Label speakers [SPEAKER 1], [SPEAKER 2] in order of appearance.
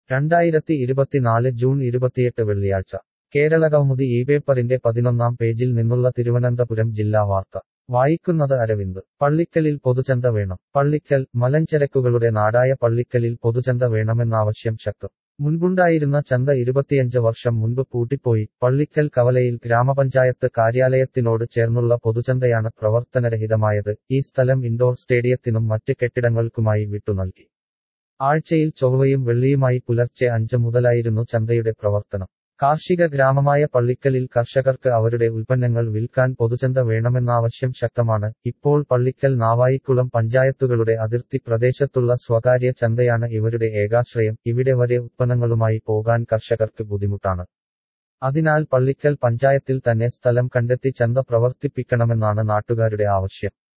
[SPEAKER 1] രണ്ടായിരത്തി ഇരുപത്തിനാല് ജൂൺ ഇരുപത്തിയെട്ട് വെള്ളിയാഴ്ച കേരള കൗമുദി ഈ പേപ്പറിന്റെ പതിനൊന്നാം പേജിൽ നിന്നുള്ള തിരുവനന്തപുരം ജില്ലാ വാർത്ത വായിക്കുന്നത് അരവിന്ദ് പള്ളിക്കലിൽ പൊതുചന്ത വേണം പള്ളിക്കൽ മലഞ്ചരക്കുകളുടെ നാടായ പള്ളിക്കലിൽ പൊതുചന്ത വേണമെന്നാവശ്യം ശക്തം മുൻപുണ്ടായിരുന്ന ചന്ത ഇരുപത്തിയഞ്ച് വർഷം മുൻപ് പൂട്ടിപ്പോയി പള്ളിക്കൽ കവലയിൽ ഗ്രാമപഞ്ചായത്ത് കാര്യാലയത്തിനോട് ചേർന്നുള്ള പൊതുചന്തയാണ് പ്രവർത്തനരഹിതമായത് ഈ സ്ഥലം ഇൻഡോർ സ്റ്റേഡിയത്തിനും മറ്റ് കെട്ടിടങ്ങൾക്കുമായി വിട്ടുനൽകി ആഴ്ചയിൽ ചൊവ്വയും വെള്ളിയുമായി പുലർച്ചെ അഞ്ച് മുതലായിരുന്നു ചന്തയുടെ പ്രവർത്തനം കാർഷിക ഗ്രാമമായ പള്ളിക്കലിൽ കർഷകർക്ക് അവരുടെ ഉൽപ്പന്നങ്ങൾ വിൽക്കാൻ പൊതുചന്ത വേണമെന്നാവശ്യം ശക്തമാണ് ഇപ്പോൾ പള്ളിക്കൽ നാവായിക്കുളം പഞ്ചായത്തുകളുടെ അതിർത്തി പ്രദേശത്തുള്ള സ്വകാര്യ ചന്തയാണ് ഇവരുടെ ഏകാശ്രയം ഇവിടെ വരെ ഉത്പന്നങ്ങളുമായി പോകാൻ കർഷകർക്ക് ബുദ്ധിമുട്ടാണ് അതിനാൽ പള്ളിക്കൽ പഞ്ചായത്തിൽ തന്നെ സ്ഥലം കണ്ടെത്തി ചന്ത പ്രവർത്തിപ്പിക്കണമെന്നാണ് നാട്ടുകാരുടെ ആവശ്യം